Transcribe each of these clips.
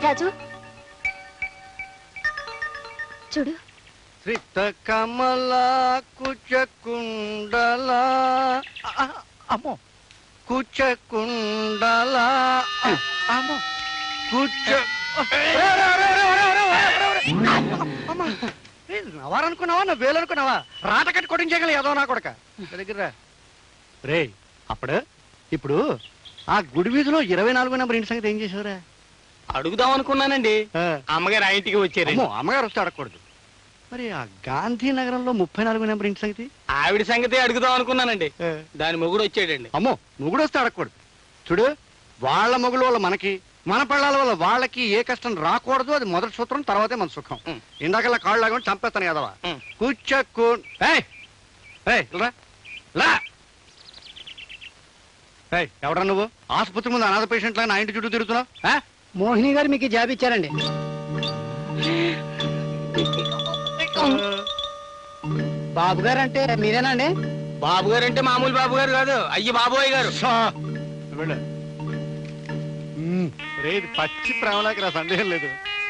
రాజు చూడు శ్రిత కమల కుచకుండల అమ్మో కుచకుండల అమ్మో కుచ నవారనుకున్నావా నా వేలనుకున్నావా రాట కట్టి కొట్టించగల ఏదో నా కొడక దగ్గర రే అప్పుడు ఇప్పుడు ఆ గుడి వీధిలో ఇరవై నాలుగో నెంబర్ ఇంటి సంగతి ఏం చేసావురా అడుగుదాం అనుకున్నానండి అమ్మగారు ఆ ఇంటికి వచ్చారండి అమ్మో అమ్మగారు వస్తే అడగకూడదు మరి ఆ గాంధీనగరంలో ముప్పై నాలుగో నెంబర్ ఇంటి సంగతి ఆవిడ సంగతి అడుగుదాం అనుకున్నానండి దాని మొగుడు వచ్చాడండి అమ్మో మొగుడు వస్తే అడగకూడదు చూడు వాళ్ళ మొగుడు వల్ల మనకి మన పళ్ళాల వల్ల వాళ్ళకి ఏ కష్టం రాకూడదు అది మొదటి సూత్రం తర్వాతే మన సుఖం ఉం. ఇందాకల్లా కాళ్ళు లాగా చంపేస్తాను కదవా ఉం. కూర్చోకు ఏయ్ ఏయ్, ఇలా లా ఏయ్, ఎవడ్రా నువ్వు ఆసుపత్రి ముందు అనాథ పేషెంట్ నా ఇంటి చుట్టూ తిరుగుతున్నావు ఆ? మోహిని గారు మీకు ఈ జాబ్ ఇచ్చారండి బాబు గారు అంటే మీరేనండి బాబు గారు అంటే మామూలు బాబు గారు కాదు అయ్యి బాబోయ్ గారు షా. వెళ్ళు. మ్మ్. రే ఇది పచ్చి ప్రేమలాకి రా సందేహం లేదు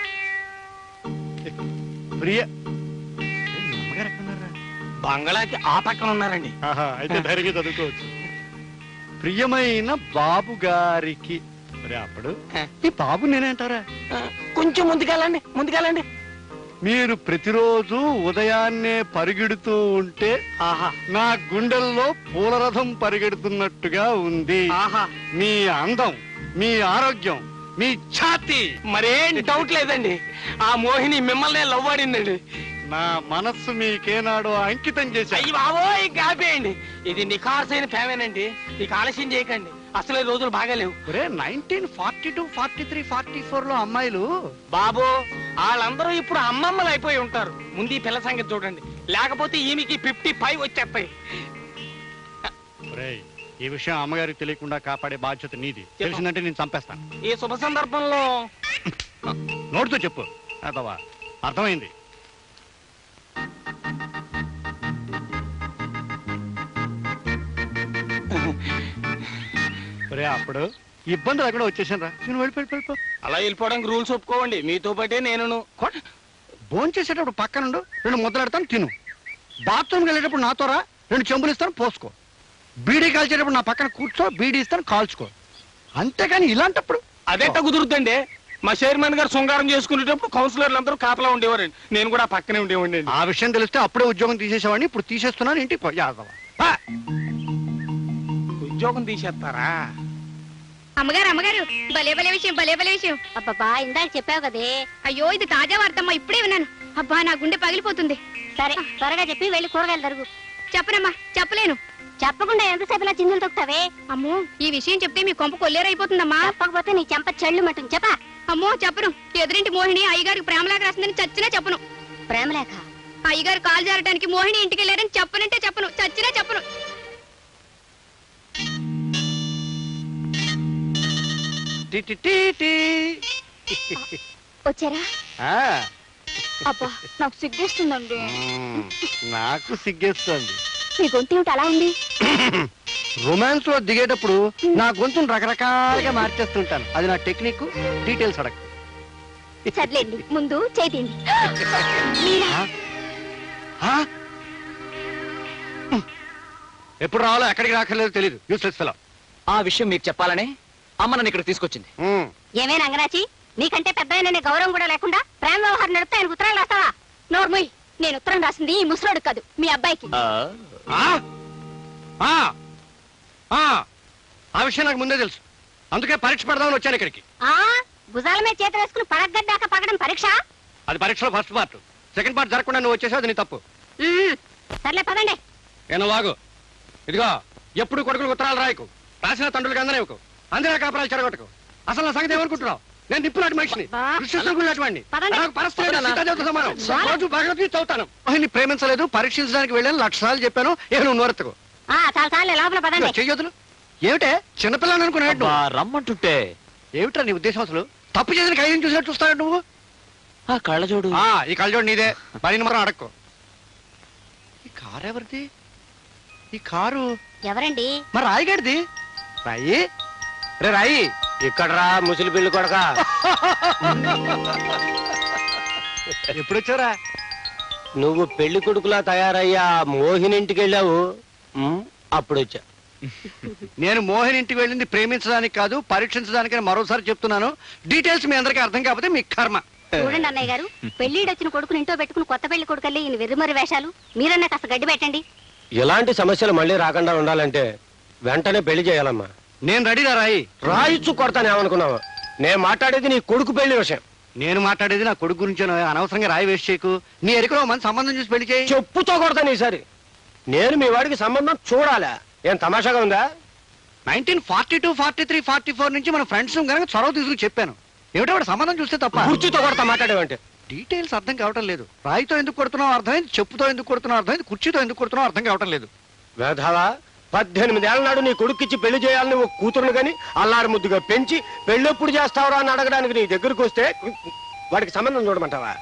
ప్రియ ఏ, మీ అమ్మగారు ఎక్కడున్నారా? బంగళాకి ఆ పక్కన ఉన్నారండి ఆహా, అయితే ధైర్యంగా చదువుకోవచ్చు ప్రియమైన బాబు గారికి మరి అప్పుడు హ. ఈ బాబు నేనే అంటారా ఆ, కొంచెం ముందుకెళ్ళండి ముందుకెళ్ళండి మీరు ప్రతిరోజు ఉదయాన్నే పరిగెడుతూ ఉంటే ఆహా నా గుండెల్లో పూలరథం పరిగెడుతున్నట్టుగా ఉంది ఆహా మీ అందం మీ ఆరోగ్యం మీ ఛాతి మరేం డౌట్ లేదండి ఆ మోహిని మిమ్మల్ని లవ్ ఆడిందండి నా మనస్సు మీకేనాడో అంకితం చేశాయి అయ్యి బాబోయ్ కాపేయండి ఇది నిఖార్సైన ఫేమేనండి ఇక ఆలస్యం చేయకండి అసలు ఈ రోజులు బాగాలేవు nineteen forty two forty three forty four లో అమ్మాయిలు బాబు వాళ్ళందరూ ఇప్పుడు అమ్మమ్మలు అయిపోయి ఉంటారు ముందు ఈ పిల్ల సంగతి చూడండి లేకపోతే ఈమెకి ఫిఫ్టీ ఫైవ్ వచ్చేస్తాయి ఒరేయ్, ఈ విషయం అమ్మగారికి తెలియకుండా కాపాడే బాధ్యత నీది తెలిసిందంటే నేను చంపేస్తాను ఈ శుభ సందర్భంలో నోటితో చెప్పు అదవా అర్థమైంది ఒరే అప్పుడు ఇబ్బంది లేకుండా వచ్చేసాను రా నేను వెళ్ళిపో వెళ్ళిపో అలా వెళ్ళిపోవడానికి రూల్స్ ఒప్పుకోవండి మీతో పాటే నేను భోజనం చేసేటప్పుడు పక్కనుండు రెండు ముద్దలాడతాను తిను బాత్రూమ్కి వెళ్ళేటప్పుడు నాతో రా రెండు చెంబులు ఇస్తాను పోసుకో బీడీ కాల్చేటప్పుడు నా పక్కన కూర్చో బీడీ ఇస్తాను కాల్చుకో అంతేగాని ఇలాంటప్పుడు అదెట్ట కుదురుద్దండి మా చైర్మన్ గారు శృంగారం చేసుకునేటప్పుడు కౌన్సిలర్లు అందరూ కాపలా ఉండేవారండి నేను కూడా ఆ పక్కనే ఉండేవాడిని ఆ విషయం తెలిస్తే అప్పుడే ఉద్యోగం తీసేసేవాడిని ఇప్పుడు తీసేస్తున్నాను ఇంటికి పో యాదవ ఆ! ఉద్యోగం తీసేస్తారా అమ్మగారు అమ్మగారు భలే భలే విషయం భలే భలే విషయం అబ్బబ్బా ఇందాక చెప్పావు కదే అయ్యో ఇది తాజా వార్తమ్మా ఇప్పుడే విన్నాను అబ్బా నా గుండె పగిలిపోతుంది సరే త్వరగా చెప్పి వెళ్ళి కూరగాయలు తరుగు చెప్పనమ్మా చెప్పలేను చెప్పకుండా ఎంతసేపు ఇలా చిందులు తొక్కుతావే అమ్మో ఈ విషయం చెప్తే మీ కొంప కొల్లేరైపోతుందమ్మా చెప్పకపోతే నీ చెంప చెల్లు మటుంది చెప్పా అమ్మో చెప్పను ఎదురింటి మోహిని అయ్యగారికి ప్రేమలాగా రాసిందని చచ్చినా చెప్పను ప్రేమలేఖ అయ్యగారు కాల్ జారడానికి మోహిని ఇంటికి వెళ్ళారని చెప్పనంటే చెప్పను చచ్చినా చెప్పను టి టి టి టి. వచ్చారా ఆ, అబ్బా నాకు సిగ్గేస్తుందండి మ్మ్. నాకు సిగ్గేస్తోంది మీ గొంతు ఏమిటి అలా ఉంది రొమాన్స్ లో దిగేటప్పుడు నా గొంతును రకరకాలుగా మార్చేస్తుంటాను అది నా టెక్నిక్ డీటెయిల్స్ అడగ సర్లేండి ముందు చేతిండి ఆ? ఎప్పుడు రావాలో ఎక్కడికి రాకర్లేదో తెలియదు యూస్లెస్ ఫెలో ఆ విషయం మీకు చెప్పాలనే అమ్మ నన్ను ఇక్కడ తీసుకొచ్చింది ఏమే రంగరాచి నీకంటే పెద్ద ఆయన గౌరవం కూడా లేకుండా ప్రేమ వ్యవహారం నడిపితే ఆయన ఉత్తరాలు రాస్తావా నోర్ముయ్ నేను ఉత్తరం రాసింది ఈ ముసలోడు కాదు మీ అబ్బాయికి ఆ విషయం నాకు ముందే తెలుసు అందుకే పరీక్ష పెడదామని వచ్చాను ఇక్కడికి ఆ భుజాల మీద చేతులు వేసుకుని పడగడ్డాక పగడం పరీక్ష అది పరీక్షలో ఫస్ట్ పార్ట్ సెకండ్ పార్ట్ జరగకుండా నువ్వు వచ్చేసావు అది నీ తప్పు ఉమ్, సర్లే పదండి ఏనో వాగు ఇదిగో ఎప్పుడు కొడుకులు ఉత్తరాలు రాయకు రాసిన తండ్రులకు అందనేవకు అందరే కాపురాలు చెడగొట్టకు అసలు నా సంగతి ఏమనుకుంటున్నావు నేను నిప్పు నాటి మనిషిని బా. కృష్ణుడు లాంటి వాడిని పదండి. నాకు పరస్త్రీ పదండి అన్న. సీతాదేవితో సమానం బా. రోజు భగవద్గీత చదువుతాను ఆయన్ని ప్రేమించలేదు పరీక్షించడానికి వెళ్ళాను లక్ష సార్లు చెప్పాను ఏ నువ్వు నోరెత్తకు ఆ చాలా చాలే లోపల పదండి చెయ్యొద్దులు ఏమిటే చిన్నపిల్లని అనుకున్నాడు అబ్బా, రమ్మంటుంటే ఏమిట్రా నీ ఉద్దేశం అసలు తప్పు చేసిన కయ్యం చూసినట్టు చూస్తాడు నువ్వు ఆ కళ్ళజోడు ఆ ఈ కళ్ళజోడు నీదే పని మాత్రం అడక్కు ఈ కారు ఎవరిది ఈ కారు ఎవరండి మరి రాయిగాడిది రాయి రే రాయి ఇక్కడరా ముసలి పిల్లి కొడక ఎప్పుడు వచ్చారా నువ్వు పెళ్లి కొడుకులా తయారయ్యా మోహినింటికి వెళ్ళావు ఉమ్, అప్పుడు వచ్చా నేను మోహన్ ఇంటికి వెళ్ళింది ప్రేమించడానికి కాదు పరీక్షించడానికి మరోసారి చెప్తున్నాను డీటెయిల్స్ మీ అందరికీ అర్థం కాకపోతే మీ కర్మ చూడండి అన్నయ్య గారు పెళ్లిడొచ్చిన కొడుకుని ఇంట్లో పెట్టుకుని కొత్త పెళ్లి కొడుకల్లి ఈయన వెర్రిమరి వేషాలు మీరన్నా కాస్త గడ్డి పెట్టండి ఇలాంటి సమస్యలు మళ్ళీ రాకుండా ఉండాలంటే వెంటనే పెళ్లి చేయాలమ్మా నేను రెడీరా రాయి రాయిచ్చు కొడతాను ఏమనుకున్నావా నేను మాట్లాడేది నీ కొడుకు పెళ్లి విషయం నేను మాట్లాడేది నా కొడుకు గురించి అనవసరంగా రాయి వేస్ట్ చేయకు నీ ఎరుకలో మంది సంబంధం చూసి పెళ్లి చేయి చెప్పుతో కొడతాను ఈసారి నేను మీ వాడికి సంబంధం చూడాలా ఏం తమాషాగా ఉందా nineteen forty two forty three forty four నుంచి మన ఫ్రెండ్స్ కనుక చొరవ తీసుకుని చెప్పాను ఏమిటో వాడు సంబంధం చూస్తే తప్ప కుర్చీతో కొడతా మాట్లాడేవంటే డీటెయిల్స్ అర్థం కావటం లేదు రాయితో ఎందుకు కొడుతున్నావు అర్థమైంది చెప్పుతో ఎందుకు కొడుతున్నావు అర్థమైంది కుర్చీతో ఎందుకు కొడుతున్నావు అర్థం కావటం లేదు వేధవా పద్దెనిమిది ఏళ్ళ నాడు నీ కొడుక్కిచ్చి పెళ్లి చేయాలని ఒక కూతురుని గాని అల్లారు ముద్దుగా పెంచి పెళ్ళెప్పుడు చేస్తావురా అని అడగడానికి నీ దగ్గరకు వస్తే వాడికి సంబంధం చూడమంటావా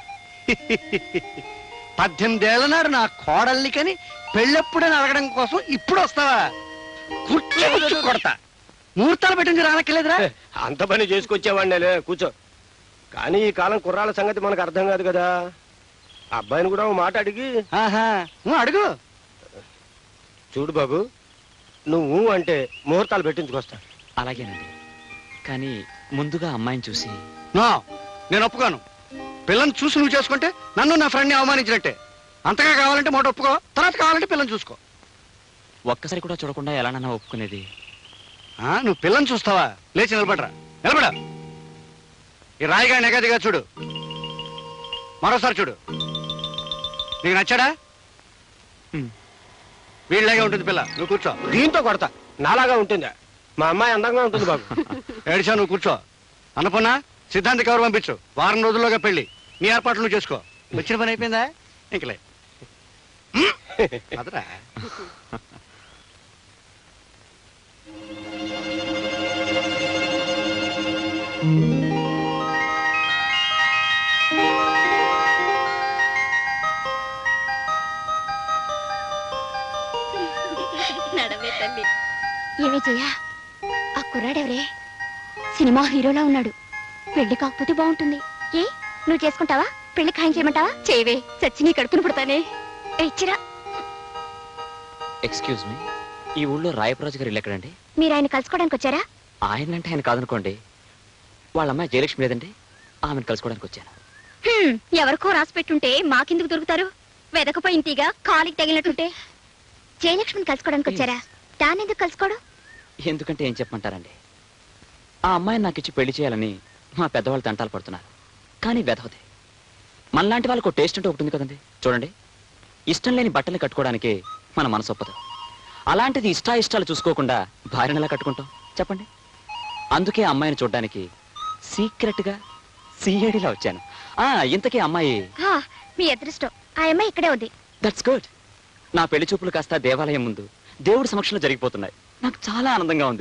పద్దెనిమిదేళ్ల నాడు నా కోడల్ని కని పెళ్ళెప్పుడని అడగడం కోసం ఇప్పుడు వస్తావా కుర్చీ కుర్చీ కొడతా ముహూర్తాలు పెట్టించి రానక్కర్లేదురా ఏ, అంత పని చేసుకొచ్చేవాడినేలే కూర్చో కానీ ఈ కాలం కుర్రాళ్ళ సంగతి మనకు అర్థం కాదు కదా ఆ అబ్బాయిని కూడా ఓ మాట అడిగి ఆహా నువ్వు అడుగు చూడు బాబు నువ్వు అంటే ముహూర్తాలు పెట్టించుకొస్తా అలాగేనండి కానీ ముందుగా అమ్మాయిని చూసి నో నేను ఒప్పుకోను పిల్లని చూసి నువ్వు చేసుకుంటే నన్ను నా ఫ్రెండ్ని అవమానించినట్టే అంతగా కావాలంటే మొదట ఒప్పుకో తర్వాత కావాలంటే పిల్లని చూసుకో ఒక్కసారి కూడా చూడకుండా ఎలానన్నా ఒప్పుకునేది ఆ, నువ్వు పిల్లని చూస్తావా లేచి నిలబడరా నిలబడ ఈ రాయిగా నెగదిగా చూడు మరోసారి చూడు నీకు నచ్చాడా హ్మ్. వీళ్ళలాగే ఉంటుంది పిల్ల నువ్వు కూర్చో దీంతో కొడతా నాలాగా ఉంటుందా మా అమ్మాయి అందంగా ఉంటుంది బాబు ఏడిచా నువ్వు కూర్చో అన్నపూర్ణ సిద్ధాంతి కవర్ పంపించు వారం రోజుల్లోగా పెళ్లి నీ ఏర్పాట్లు నువ్వు చేసుకో వచ్చిన పని అయిపోయిందా ఇంకలే అదరా నడవే తల్లి ఏమే చెయ్య ఆ కుర్రాడెవరే సినిమా హీరోలా ఉన్నాడు పెళ్లి కాకపోతే బాగుంటుంది ఏ నువ్వు చేసుకుంటావా పెళ్లి ఖాయం చేయమంటావా చేయవే చచ్చి నీ కడుపును పుడతానే ఏ, ఇచ్చిరా ఎక్స్క్యూజ్ మీ ఈ ఊళ్ళో రాయప్రాజు గారు ఇల్లు ఎక్కడండి మీరు ఆయన కలుసుకోవడానికి వచ్చారా ఆయన అంటే ఆయన కాదనుకోండి వాళ్ళ అమ్మాయి జయలక్ష్మి లేదండి ఆమెను కలుసుకోవడానికి వచ్చాను హ్మ్, ఎవరికో రాసి పెట్టుంటే మాకెందుకు దొరుకుతారు వెదకపోయి ఇంటిగా కాలికి తగిలినట్టుంటే జయలక్ష్మిని కలుసుకోవడానికి వచ్చారా దానెందుకు కలుసుకోవడం ఎందుకంటే ఏం చెప్పమంటారండి ఆ అమ్మాయిని నాకు ఇచ్చి పెళ్లి చేయాలని మా పెద్దవాళ్ళు తంటాలు పడుతున్నారు కానీ వెధవది మనలాంటి వాళ్ళకు టేస్ట్ అంటే ఒకటి ఉంది కదండి చూడండి ఇష్టం లేని బట్టలు కట్టుకోవడానికి మన మనసు ఒప్పదు అలాంటిది ఇష్టా ఇష్టాలు చూసుకోకుండా భార్యను ఎలా కట్టుకుంటాం చెప్పండి అందుకే ఆ అమ్మాయిని చూడడానికి సీక్రెట్గా సీఏడిలా వచ్చాను ఆ ఇంతకీ అమ్మాయి ఆ, మీ అదృష్టం ఆ అమ్మాయి ఇక్కడే ఉంది దట్స్ గుడ్ నా పెళ్లి చూపులు కాస్త దేవాలయం ముందు దేవుడి సమక్షంలో జరిగిపోతున్నాయి నాకు చాలా ఆనందంగా ఉంది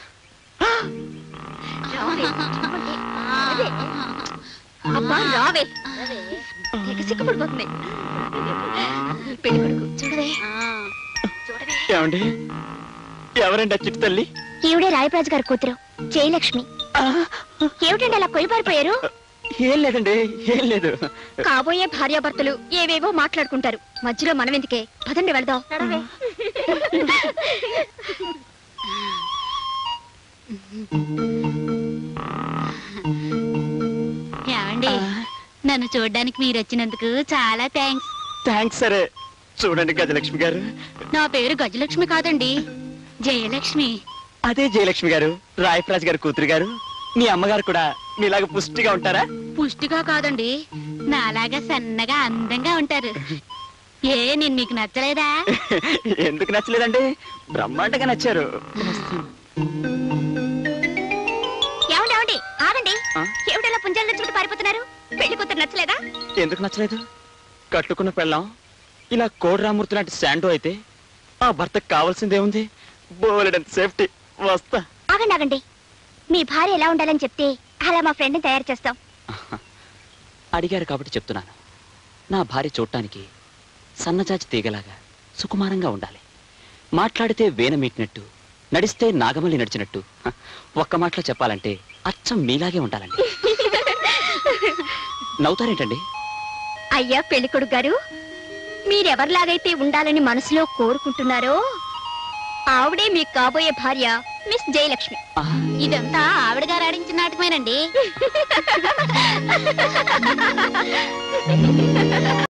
అబ్బా రావే తెగ సిగ్గుపడిపోతుంది పెళ్లి కొడుకు చూడవే చూడవే ఏమండి ఎవరండి ఆ చిట్టు తల్లి ఈవిడే రాయప్రాజు గారి కూతురు జయలక్ష్మి ఏమిటండి అలా కొలిపారిపోయారు ఏం లేదండి ఏం లేదు కాబోయే భార్యాభర్తలు ఏవేవో మాట్లాడుకుంటారు మధ్యలో మనం ఎందుకే పదండి వెళదాం ఏమండి నన్ను చూడడానికి మీరు వచ్చినందుకు చాలా థ్యాంక్స్ థ్యాంక్స్ సరే చూడండి గజలక్ష్మి గారు నా పేరు గజలక్ష్మి కాదండి జయలక్ష్మి అదే జయలక్ష్మి గారు రాయప్రాజ్ గారు కూతురు గారు మీ అమ్మగారు కూడా మీలాగా పుష్టిగా ఉంటారా పుష్టిగా కాదండి నాలాగా సన్నగా అందంగా ఉంటారు ఏ నేను మీకు నచ్చలేదా ఎందుకు నచ్చలేదండి బ్రహ్మాండంగా నచ్చారు ఏమండి ఏమండి ఆగండి ఆ? ఏమిటలా పుంజాల చుట్టూ పారిపోతున్నారు పెళ్లి కూతురు నచ్చలేదా ఎందుకు నచ్చలేదు కట్టుకున్న పెళ్ళాం ఇలా కోడిరామూర్తి లాంటి శాండో అయితే ఆ భర్తకు కావాల్సిందేముంది బోలెడంత సేఫ్టీ వస్తా ఆగండి ఆగండి మీ భార్య ఎలా ఉండాలని చెప్తే అలా మా ఫ్రెండ్ని తయారు చేస్తాం అడిగారు కాబట్టి చెప్తున్నాను నా భార్య చూడటానికి సన్నజాజి తీగలాగా సుకుమారంగా ఉండాలి మాట్లాడితే వేన మీటినట్టు నడిస్తే నాగమల్లి నడిచినట్టు హ, ఒక్క మాటలో చెప్పాలంటే అచ్చం మీలాగే ఉండాలండి నవ్వుతారేంటండి అయ్యా పెళ్ళికొడుకు గారు మీరెవరిలాగైతే ఉండాలని మనసులో కోరుకుంటున్నారో ఆవిడే మీకు కాబోయే భార్య మిస్ జయలక్ష్మి ఆ, ఇదంతా ఆవిడ గారు ఆడించిన నాటకమేనండి